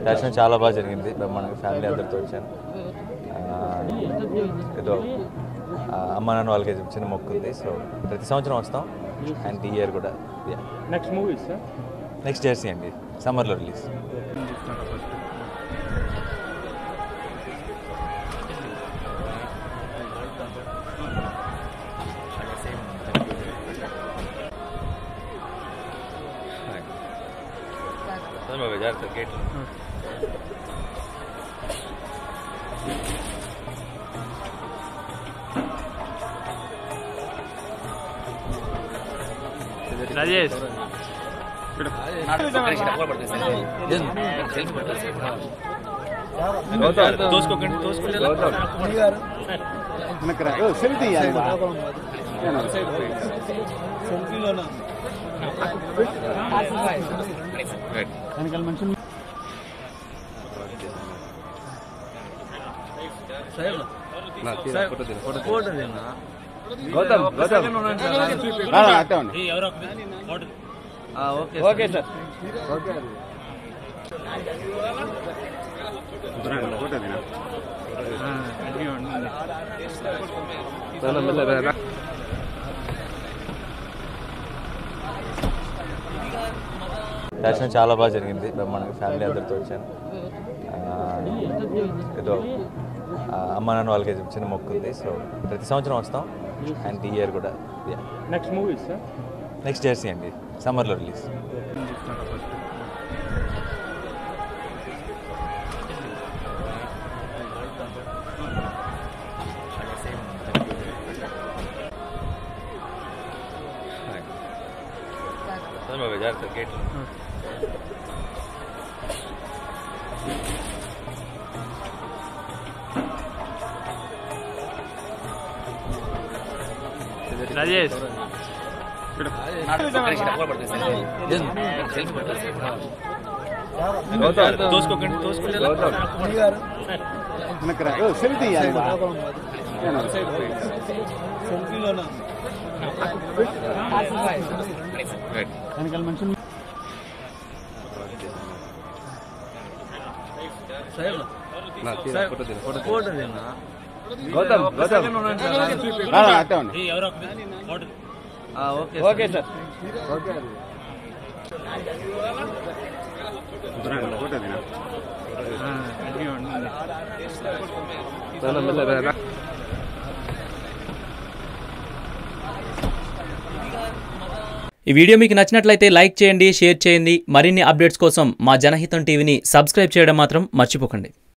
దర్శనం చాలా బాగా జరిగింది బ్రహ్మాండంగా ఫ్యామిలీ అందరితో వచ్చాను ఆ, ఏదో ఆ, అమ్మ నాన్న వాళ్ళకి చిన్న మొక్కు ఉంది సో ప్రతి సంవత్సరం వస్తాం అండ్ ఈ ఇయర్ కూడా next movie sir next Jersey అండి సమ్మర్లో రిలీజ్ జాగ్రత్త గేట్ రాజేష్ తోసుకోకండి తోసుకోండి సెల్ఫీ వెనకాల మనుషులు గౌతమ్ అట్టే ఉండి ఓకే సార్ ఫోటో దినా దర్శనం చాలా బాగా జరిగింది బ్రహ్మాండంగా ఫ్యామిలీ అందరితో వచ్చాను ఆ, ఏదో ఆ, అమ్మ నాన్న వాళ్ళకి చిన్న మొక్కు ఉంది సో ప్రతి సంవత్సరం వస్తాం అండ్ ఈ ఇయర్ కూడా next movie sir next Jersey అండి సమ్మర్లో రిలీజ్ జాగ్రత్త గేట్ రాజేష్ తోసుకోకండి తోసుకోండి వెనక సెల్ఫీ వెనకాల మనుషులు గౌతమ్ అట్టే ఉండి ఓకే సార్ ఫోటో దినా ఈ వీడియో మీకు నచ్చినట్లయితే లైక్ చేయండి షేర్ చేయండి మరిన్ని అప్డేట్స్ కోసం మా జనహితం టీవీని సబ్స్క్రైబ్ చేయడం మాత్రం మర్చిపోకండి